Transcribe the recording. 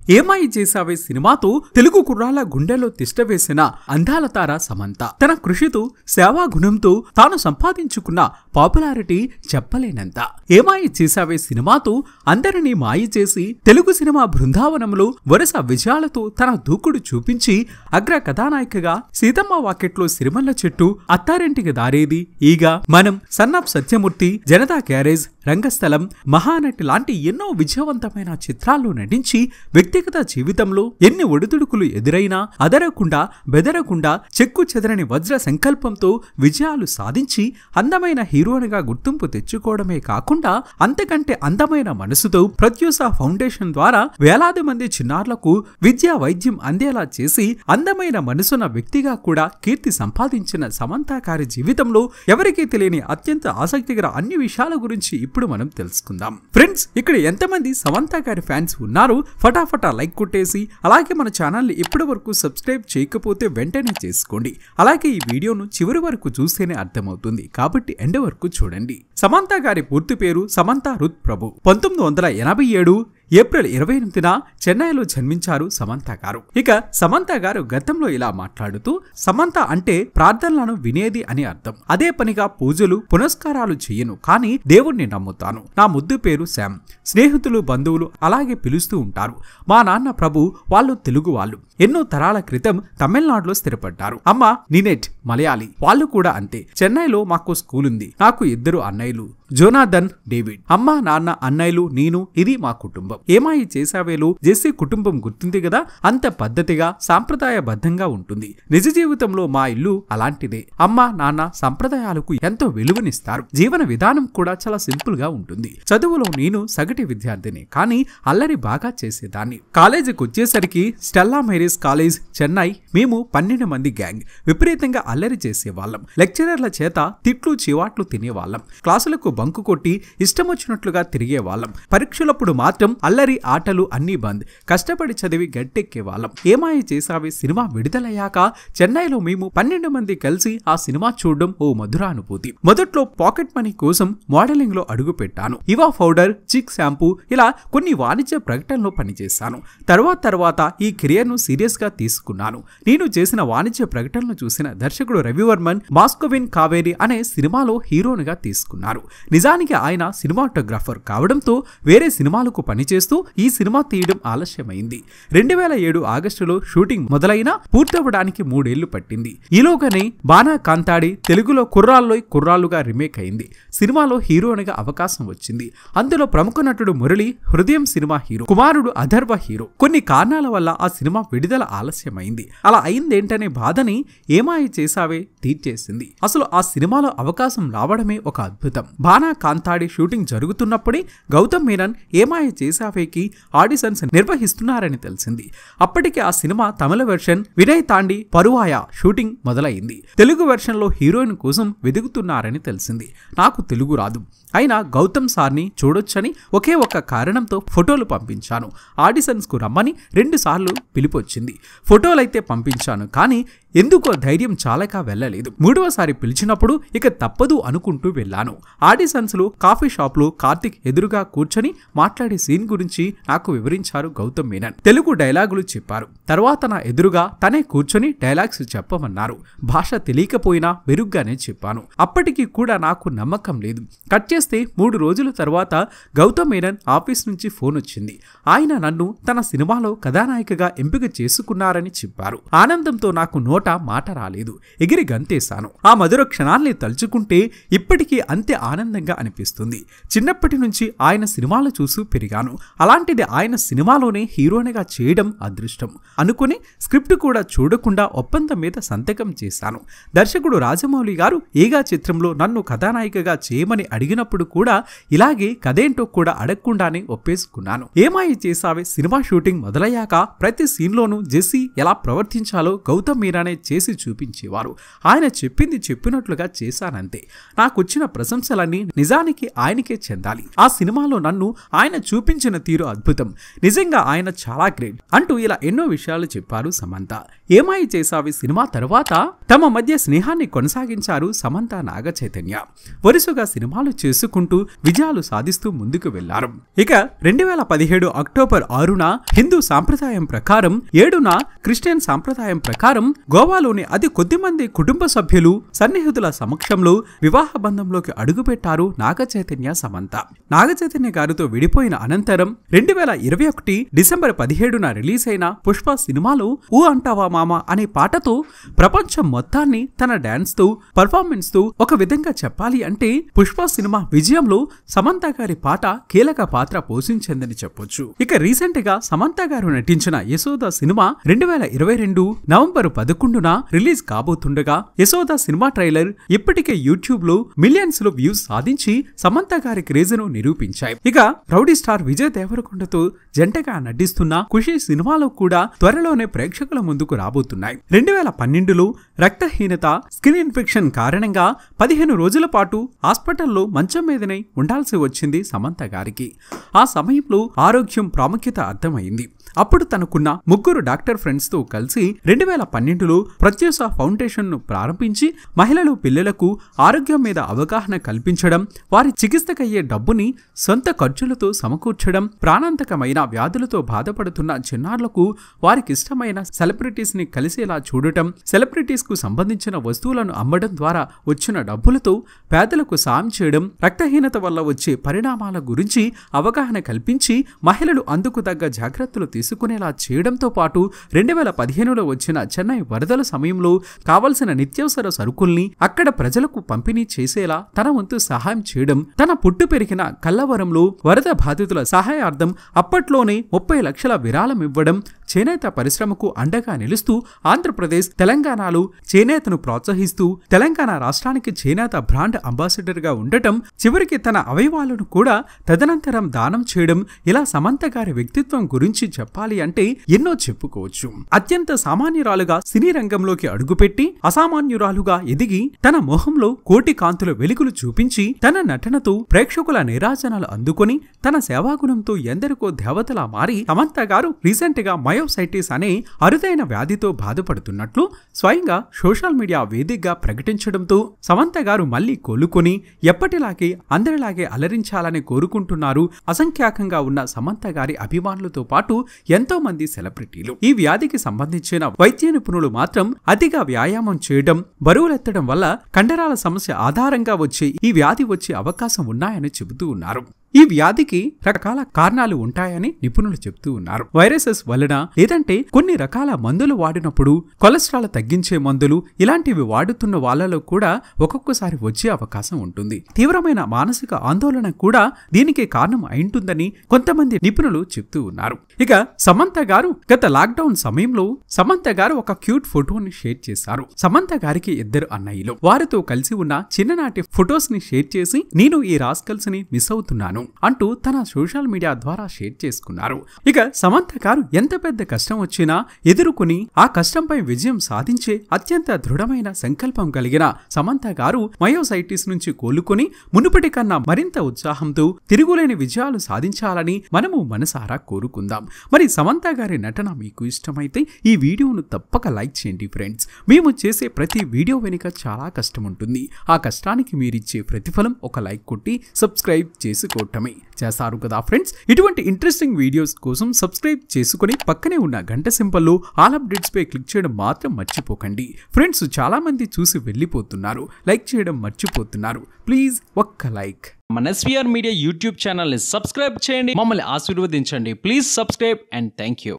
ఏమాయి చేసావే సినిమాతో తెలుగు కుర్రాల గుండెలో తిష్టవేసిన అందాల తార సమంత తన కృషితో సేవా గుణంతో తాను సంపాదించుకున్న పాపులారిటీ చెప్పలేనంత ఏమాయి చేసావే సినిమాతో అందరినీ మాయ చేసి తెలుగు సినిమా బృందావనంలో వరుస విజయాలతో తన దూకుడు చూపించి అగ్ర కథానాయికగా సీతమ్మ వాకెట్లో సిరిమల్ల చెట్టు అత్తారింటికి దారేది ఈగ మనం సన్నాఫ్ సత్యమూర్తి జనతా గ్యారేజ్ రంగస్థలం మహానటి లాంటి ఎన్నో విజయవంతమైన చిత్రాల్లో నటించి వ్యక్తిగత జీవితంలో ఎన్ని ఒడిదుడుకులు ఎదురైనా అదరకుండా బెదరకుండా చెక్కు చెదరని వజ్ర సంకల్పంతో విజయాలు సాధించి అందమైన హీరోయిన్గా గుర్తింపు తెచ్చుకోవడమే కాకుండా అంతకంటే అందమైన మనసుతో ప్రత్యూష ఫౌండేషన్ ద్వారా వేలాది మంది చిన్నారులకు విద్యా వైద్యం అందేలా చేసి అందమైన మనసున్న వ్యక్తిగా కూడా కీర్తి సంపాదించిన సమంత గారి జీవితంలో ఎవరికీ తెలియని అత్యంత ఆసక్తికర అన్ని విషయాల గురించి ఇప్పుడు మనం తెలుసుకుందాం ఫ్రెండ్స్ ఇక్కడ ఎంతమంది సమంత గారి ఫ్యాన్స్ ఉన్నారు ఫటాఫటా లైక్ కొట్టేసి అలాగే మన ఛానల్ని ఇప్పటి వరకు సబ్స్క్రైబ్ చేయకపోతే వెంటనే చేసుకోండి అలాగే ఈ వీడియోను చివరి వరకు చూస్తేనే అర్థమవుతుంది కాబట్టి ఎండ వరకు చూడండి సమంత గారి పూర్తి పేరు సమంత రుత్ ప్రభు పంతొమ్మిది వందల ఎనభై ఏడు ఏప్రిల్ ఇరవై ఎనిమిదిన చెన్నైలో జన్మించారు సమంత గారు ఇక సమంత గారు గతంలో ఇలా మాట్లాడుతూ సమంత అంటే ప్రార్థనలను వినేది అని అర్థం అదే పనిగా పూజలు పునస్కారాలు చెయ్యను కానీ దేవుణ్ణి నమ్ముతాను నా ముద్దు పేరు శామ్ స్నేహితులు బంధువులు అలాగే పిలుస్తూ ఉంటారు మా నాన్న ప్రభు వాళ్ళు తెలుగు వాళ్ళు ఎన్నో తరాల క్రితం తమిళనాడులో స్థిరపడ్డారు అమ్మ నినెట్ మలయాళీ వాళ్ళు కూడా అంతే చెన్నైలో మాకు స్కూల్ ఉంది నాకు ఇద్దరు అన్నయ్యలు జోనాథన్ డేవిడ్ అమ్మ నాన్న అన్నయ్యలు నేను ఇది మా కుటుంబం ఏమాయి చేసావేలు జెస్సీ కుటుంబం గుర్తుంది కదా అంత పద్ధతిగా సాంప్రదాయబద్ధంగా ఉంటుంది నిజ జీవితంలో మా ఇల్లు అలాంటిదే అమ్మ నాన్న సంప్రదాయాలకు ఎంతో విలువనిస్తారు జీవన విధానం కూడా చాలా సింపుల్ గా ఉంటుంది చదువులో నేను సగటి విద్యార్థిని కానీ అల్లరి బాగా చేసేదాన్ని కాలేజీకి వచ్చేసరికి స్టెల్లా మేరీస్ కాలేజ్ చెన్నై మేము పన్నెండు మంది గ్యాంగ్ విపరీతంగా అల్లరి చేసేవాళ్ళం లెక్చరర్ల చేత తిట్లు చివాట్లు తినేవాళ్ళం క్లాసులకు బంకు కొట్టి ఇష్టం వచ్చినట్లుగా తిరిగేవాళ్ళం పరీక్షలప్పుడు మాత్రం అల్లరి ఆటలు అన్నీ బంద్ కష్టపడి చదివి గట్టెక్కే వాళ్ళం ఏమాయి చేసావి సినిమా విడుదలయ్యాక చెన్నైలో మేము పన్నెండు మంది కలిసి ఆ సినిమా చూడడం ఓ మధుర అనుభూతి మొదట్లో పాకెట్ మనీ కోసం మోడలింగ్ లో అడుగు పెట్టాను ఇవా పౌడర్ చిక్ షాంపూ ఇలా కొన్ని వాణిజ్య ప్రకటనలో పనిచేశాను తర్వాత తర్వాత ఈ కెరియర్ ను సీరియస్ గా తీసుకున్నాను నేను చేసిన వాణిజ్య ప్రకటనలు చూసిన దర్శకుడు రవివర్మన్ మాస్కోవిన్ కావేరి అనే సినిమాలో హీరోనిగా తీసుకున్నారు నిజానికి ఆయన సినిమాటోగ్రాఫర్ కావడంతో వేరే సినిమాలకు పనిచేస్తూ ఈ సినిమా తీయడం ఆలస్యమైంది రెండు వేల ఏడు ఆగస్టులో షూటింగ్ మొదలైనా పూర్తవడానికి మూడేళ్లు పట్టింది ఈలోగానే బానా కాంతాడి తెలుగులో కుర్రాల్లోయ్ కుర్రాళ్ళుగా రీమేక్ అయింది సినిమాలో హీరోనిగా అవకాశం వచ్చింది అందులో ప్రముఖ నటుడు మురళి హృదయం సినిమా హీరో కుమారుడు అధర్వ హీరో కొన్ని కారణాల వల్ల ఆ సినిమా విడుదల ఆలస్యమైంది అలా అయిందేంటనే బాధని ఏమాయి చేసావే తీర్చేసింది అసలు ఆ సినిమాలో అవకాశం రావడమే ఒక అద్భుతం బానా కాంతాడి షూటింగ్ జరుగుతున్నప్పుడే గౌతమ్ మీనన్ ఏమాయ చేసావేకి ఆడిషన్స్ నిర్వహిస్తున్నారని తెలిసింది అప్పటికే ఆ సినిమా తమిళ వెర్షన్ వినయ్ తాండి పరువాయ షూటింగ్ మొదలైంది తెలుగు వెర్షన్లో హీరోయిన్ కోసం వెతుకుతున్నారని తెలిసింది నాకు తెలుగు రాదు అయినా గౌతమ్ సార్ని చూడొచ్చని ఒకే ఒక్క కారణంతో ఫోటోలు పంపించాను ఆడిషన్స్కు రమ్మని రెండు సార్లు పిలిపొచ్చింది ఫోటోలైతే పంపించాను కానీ ఎందుకో ధైర్యం చాలక వెళ్ళలేదు మూడవసారి పిలిచినప్పుడు ఇక తప్పదు అనుకుంటూ వెళ్ళాను ఆడిషన్స్లో కాఫీ షాప్లో కార్తిక్ ఎదురుగా కూర్చొని మాట్లాడే సీన్ గురించి నాకు వివరించారు గౌతమ్ మీనన్ తెలుగు డైలాగులు చెప్పారు తర్వాత నా ఎదురుగా తనే కూర్చొని డైలాగ్స్ చెప్పమన్నారు భాష తెలియకపోయినా మెరుగ్గానే చెప్పాను అప్పటికి కూడా నాకు నమ్మకం లేదు కట్ చేస్తే మూడు రోజుల తర్వాత గౌతమ్ మీనన్ ఆఫీస్ నుంచి ఫోన్ వచ్చింది ఆయన నన్ను తన సినిమాలో కథానాయికగా ఎంపిక చేసుకున్నారని చెప్పారు ఆనందంతో నాకు నోట మాట రాలేదు ఎగిరి గంతేశాను ఆ మధుర క్షణాల్ని తలుచుకుంటే ఇప్పటికీ అంతే ఆనందంగా అనిపిస్తుంది చిన్నప్పటి నుంచి ఆయన సినిమాలు చూస్తూ పెరిగాను అలాంటిది ఆయన సినిమాలోనే హీరోనిగా చేయడం అదృష్టం అనుకుని స్క్రిప్ట్ కూడా చూడకుండా ఒప్పందం మీద సంతకం చేశాను దర్శకుడు రాజమౌళి గారు ఏగా చిత్రంలో నన్ను కథానాయికగా చేయమని అడిగినప్పుడు కూడా ఇలాగే కథేంటో కూడా అడగకుండానే ఒప్పేసుకున్నాను ఏమాయి చేసావే సినిమా షూటింగ్ మొదలయ్యాక ప్రతి సీన్లోనూ జెస్సీ ఎలా ప్రవర్తించాలో గౌతమ్ మీరానే చేసి చూపించేవారు ఆయన చెప్పింది చెప్పినట్లుగా చేశానంతే నాకొచ్చిన ప్రశంసలన్నీ నిజానికి ఆయనకే చెందాలి ఆ సినిమాలో నన్ను ఆయన చూపించిన తీరు అద్భుతం నిజంగా ఆయన చాలా గ్రేట్ అంటూ ఇలా ఎన్నో విషయాలు చెప్పారు సమంత ఏమాయి చేసావి సినిమా తర్వాత తమ మధ్య స్నేహాన్ని కొనసాగించారు సమంత నాగ చైతన్య వరుసగా సినిమాలు చేసుకుంటూ విజయాలు సాధిస్తూ ముందుకు వెళ్లారు ఇక రెండు వేల పదిహేడు అక్టోబర్ ఆరున హిందూ సాంప్రదాయం ప్రకారం ఏడున క్రిస్టియన్ సాంప్రదాయం ప్రకారం గోవాలోని అతి కొద్ది మంది కుటుంబ సభ్యులు సన్నిహితుల సమక్షంలో వివాహ బంధంలోకి అడుగుపెట్టారు నాగ చైతన్య సమంత నాగ చైతన్య గారితో విడిపోయిన అనంతరం రెండు వేల ఇరవై ఒకటి డిసెంబర్ పదిహేడున రిలీజ్ అయిన పుష్ప సినిమాలో ఊ అంటావా మామ అనే పాటతో ప్రపంచం మొత్తాన్ని తన డాన్స్ తో పర్ఫార్మెన్స్ తో ఒక విధంగా చెప్పాలి అంటే పుష్ప సినిమా విజయంలో సమంత గారి పాట కీలక పాత్ర పోషించిందని చెప్పొచ్చు ఇక రీసెంట్ గా సమంత గారు నటించిన యశోద సినిమా రెండు వేల ఇరవై రెండు నవంబర్ పదకొండున రిలీజ్ కాబోతుండగా యశోద సినిమా ట్రైలర్ ఇప్పటికే యూట్యూబ్ లో మిలియన్స్ లో వ్యూస్ సాధించి సమంత గారి క్రేజ్ ను నిరూపించాయి ఇక రౌడీ స్టార్ విజయ్ దేవరకొండతో జంటగా నటిస్తున్న ఖుషి సినిమాలో కూడా త్వరలోనే ప్రేక్షకుల ముందుకు రాబోతున్నాయి రెండు వేల పన్నెండులో రక్తహీనత స్కిన్ ఇన్ఫెక్షన్ కారణంగా పదిహేను రోజుల పాటు హాస్పిటల్లో మంచం మీదనే ఉండాల్సి వచ్చింది సమంత గారికి ఆ సమయంలో ఆరోగ్యం ప్రాముఖ్యత అర్థమైంది అప్పుడు తనకున్న ముగ్గురు డాక్టర్ ఫ్రెండ్స్ తో కలిసి రెండు వేల పన్నెండులో ప్రత్యూష ఫౌండేషన్ ను ప్రారంభించి మహిళలు పిల్లలకు ఆరోగ్యం మీద అవగాహన కల్పించడం వారి చికిత్సకయ్యే డబ్బుని సొంత ఖర్చులతో సమకూర్చడం ప్రాణాంతకమైన వ్యాధులతో బాధపడుతున్న చిన్నారులకు వారికి ఇష్టమైన సెలబ్రిటీస్ ని కలిసేలా చూడటం సెలబ్రిటీస్ కు సంబంధించిన వస్తువులను అమ్మడం ద్వారా వచ్చిన డబ్బులతో పేదలకు సాయం చేయడం రక్తహీనత వల్ల వచ్చే పరిణామాల గురించి అవగాహన కల్పించి మహిళలు అందుకు తగ్గ జాగ్రత్తలు తీసుకునేలా చేయడంతో పాటు రెండు వేల పదిహేనులో వచ్చిన చెన్నై వరదల సమయంలో కావలసిన నిత్యావసర సరుకుల్ని అక్కడ ప్రజలకు పంపిణీ చేసేలా తన వంతు సహాయం చేయడం తన పుట్టు పెరిగిన కల్లవరంలో వరద బాధితుల సహాయార్థం అప్పట్లోనే ముప్పై లక్షల విరాళం ఇవ్వడం చేనేత పరిశ్రమకు అండగా నిలుస్తూ ఆంధ్రప్రదేశ్ తెలంగాణలో చేనేతను ప్రోత్సహిస్తూ తెలంగాణ రాష్ట్రానికి చేనేత బ్రాండ్ అంబాసిడర్ గా ఉండటం చివరికి తన అవయవాలను కూడా తదనంతరం దానం చేయడం ఇలా సమంత గారి వ్యక్తిత్వం గురించి చెప్పాలి అంటే ఎన్నో చెప్పుకోవచ్చు అత్యంత సామాన్యురాలుగా సినీ రంగంలోకి అడుగుపెట్టి అసామాన్యురాలుగా ఎదిగి తన మొహంలో కోటి కాంతుల వెలుగులు చూపించి తన నటనతో ప్రేక్షకుల నిరాజనాలు అందుకొని తన సేవాగుణంతో ఎందరికో దేవతలా మారి సమంత గారు రీసెంట్ గా మయోసైటిస్ అనే అరుదైన వ్యాధితో బాధపడుతున్నట్లు స్వయంగా సోషల్ మీడియా వేదికగా ప్రకటించడంతో సమంత గారు మళ్ళీ కోలుకొని ఎప్పటిలాగే అందరిలాగే అలరించాలని కోరుకుంటున్నారు అసంఖ్యాకంగా ఉన్న సమంత గారి అభిమానులతో పాటు ఎంతో మంది సెలబ్రిటీలు ఈ వ్యాధికి సంబంధించిన వైద్య నిపుణులు మాత్రం అతిగా వ్యాయామం చేయడం బరువులెత్తడం వల్ల కండరాల సమస్య ఆధారంగా వచ్చే ఈ వ్యాధి వచ్చే అవకాశం ఉన్నాయని చెబుతూ ఉన్నారు ఈ వ్యాధికి రకరకాల కారణాలు ఉంటాయని నిపుణులు చెబుతూ ఉన్నారు వైరసెస్ వలన లేదంటే కొన్ని రకాల మందులు వాడినప్పుడు కొలెస్ట్రాల్ తగ్గించే మందులు ఇలాంటివి వాడుతున్న వాళ్ళలో కూడా ఒక్కొక్కసారి వచ్చే అవకాశం ఉంటుంది తీవ్రమైన మానసిక ఆందోళన కూడా దీనికి కారణం అయింటుందని కొంతమంది నిపుణులు చెప్తూ ఉన్నారు ఇక సమంత గారు గత లాక్డౌన్ సమయంలో సమంత గారు ఒక క్యూట్ ఫోటోని షేర్ చేశారు సమంత గారికి ఇద్దరు అన్నయ్యలు వారితో కలిసి ఉన్న చిన్ననాటి ఫొటోస్ ని షేర్ చేసి నేను ఈ రాస్కల్స్ ని మిస్ అవుతున్నాను అంటూ తన సోషల్ మీడియా ద్వారా షేర్ చేసుకున్నారు ఇక సమంత గారు ఎంత పెద్ద కష్టం వచ్చినా ఎదుర్కొని ఆ కష్టంపై విజయం సాధించే అత్యంత దృఢమైన సంకల్పం కలిగిన సమంత గారు మయోసైటిస్ నుంచి కోలుకొని మునుపటి కన్నా మరింత ఉత్సాహంతో తిరుగులేని విజయాలు సాధించాలని మనము మనసారా కోరుకుందాం మరి సమంత గారి నటన మీకు ఇష్టమైతే ఈ వీడియోను తప్పక లైక్ చేయండి ఫ్రెండ్స్ మేము చేసే ప్రతి వీడియో వెనుక చాలా కష్టం ఉంటుంది ఆ కష్టానికి మీరిచ్చే ప్రతిఫలం ఒక లైక్ కొట్టి సబ్స్క్రైబ్ చేసుకోవటమే చేస్తారు కదా ఫ్రెండ్స్ ఇటువంటి ఇంట్రెస్టింగ్ వీడియోస్ కోసం సబ్స్క్రైబ్ చేసుకుని పక్కనే ఉన్న గంట సింబల్లో ఆల్ అప్డేట్స్ పై క్లిక్ చేయడం మాత్రం మర్చిపోకండి ఫ్రెండ్స్ చాలా మంది చూసి వెళ్ళిపోతున్నారు లైక్ చేయడం మర్చిపోతున్నారు ప్లీజ్ ఒక్క లైక్ మన ఎస్వీఆర్ మీడియా యూట్యూబ్ ఛానల్ని సబ్స్క్రైబ్ చేయండి మమ్మల్ని ఆశీర్వదించండి please subscribe and thank you